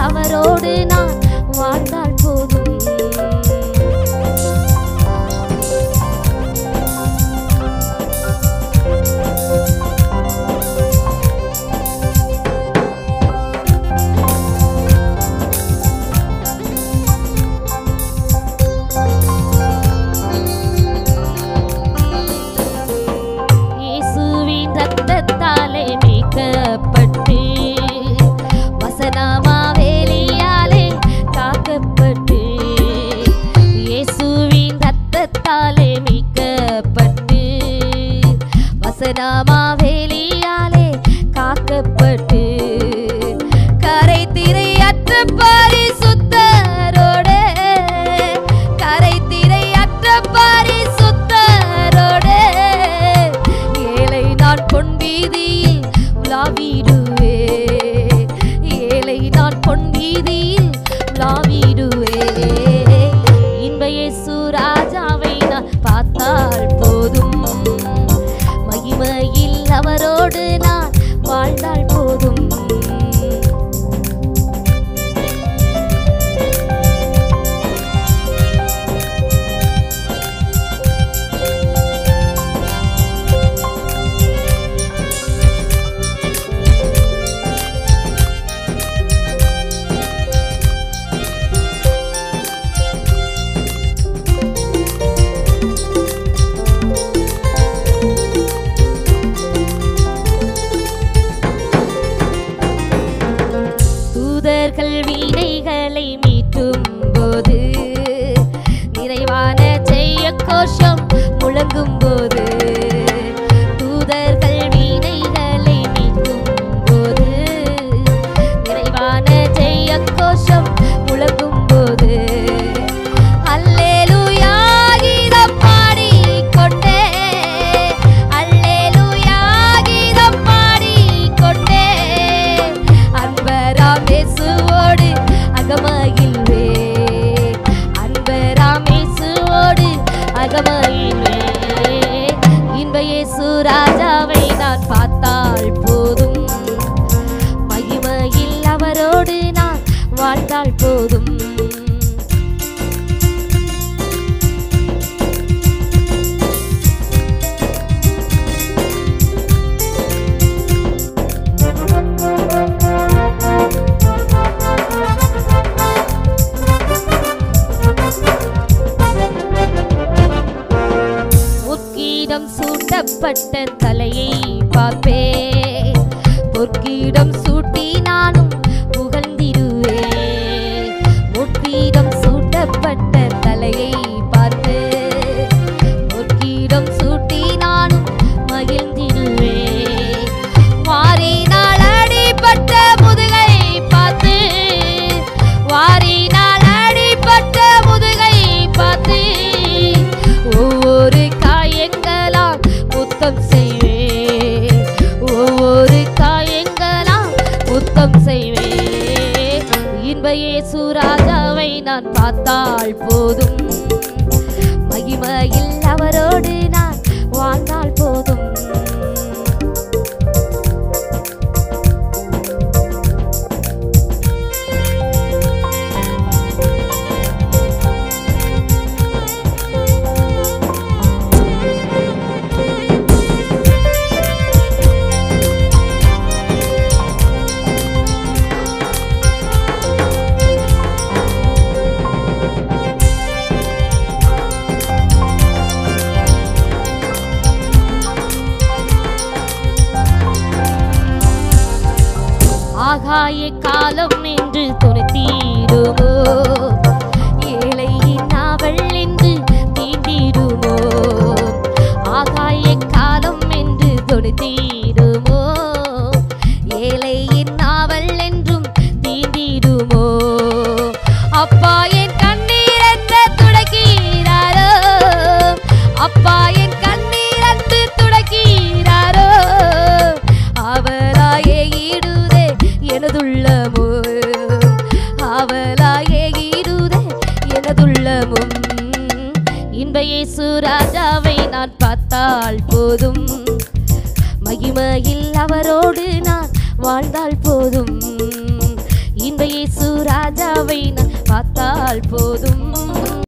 அவரோடு நான் வாழ்ந்தால் போதும் இயேசுவின் ரத்தத்தாலே மீட்கப்பட்டு வசனமா வேலியாலே காக்கப்பட்டு இயேசுவின் ரத்தத்தாலே மீட்கப்பட்டு வசனமா வேலியாலே காக்கப்பட்டு கரை திரையற்ற பரிசுத்தரோடு கரை திரையற்ற பரிசுத்தரோடு ஏழை நான் பொன்வீதியில் உலாவிடுவே ஏழை நான் பொன்வீதியில் உலாவிடுவே இன்ப இயேசு ராஜாவை நான் பார்த்தால் போதும் மகிமையில் அவரோடு நான் வாழ்ந்தால் போதும் தூதர்கள் வீணைகளை மீட்டும் போது நிறைவான ஜெய கோஷம் முழங்கும் போது தூதர்கள் வீணைகளை மீட்டும் போது நிறைவான ஜெய கோஷம் முழங்கும் போது அல்லேலூயா கீதம் பாடிக்கொண்டே அல்லேலூயா கீதம் பாடிக்கொண்டே அன்பராம் இயேசுவோடு அகமகிழ்வே அன்பராம் இயேசுவோடு அகமகிழ்வே இன்ப இயேசு ராஜாவை நான் பார்த்தால் போதும் மகிமையில் அவரோடு நான் வாழ்ந்தால் போதும் முற்கீடம் சூட்டப்பட்ட தலையை பார்ப்பே பொற்கீடம் சூட்டி நானும் புகழ்ந்திடுவே முற்கீடம் சூட்டப்பட்ட தலையை பார்த்து பொற்கீடம் சூட்டி நானும் மகிழ்ந்திடுவே வாரினால் அடிபட்ட முதுகை பார்த்து வாரினால் அடிபட்ட முதுகை பார்த்து ஒவ்வொரு காயங்களால் முத்தம் செய்வே ஒவ்வொரு காயங்களால் முத்தம் செய்வே இன்ப இயேசு ராஜாவை நான் பார்த்தால் போதும் மகிமையில் அவரோடு நான் வாழ்ந்தால் போதும் ஆகாய காலம் என்று துணித்தீடுமோ ஏழையின் அவள் என்று தீண்டிடுமோ ஆகாய காலம் என்று துணித்தீடுமோ ஏழையின் அவள் என்றும் தீண்டிடுமோ அப்பா என் கண்ணீர் என்று துடைக்கிறாரோ அப்பா என் கண்ணீர் என்று துடைக்கிறாரோ அவராயே ஈடுதே எனதுள்ளமோ அவளாயே ஈடுதே எனதுள்ளமும் இன்ப இயேசு ராஜாவை நான் பார்த்தால் போதும் மகிமையில் அவரோடு நான் வாழ்ந்தால் போதும் இன்ப இயேசு ராஜாவை நான் பார்த்தால் போதும்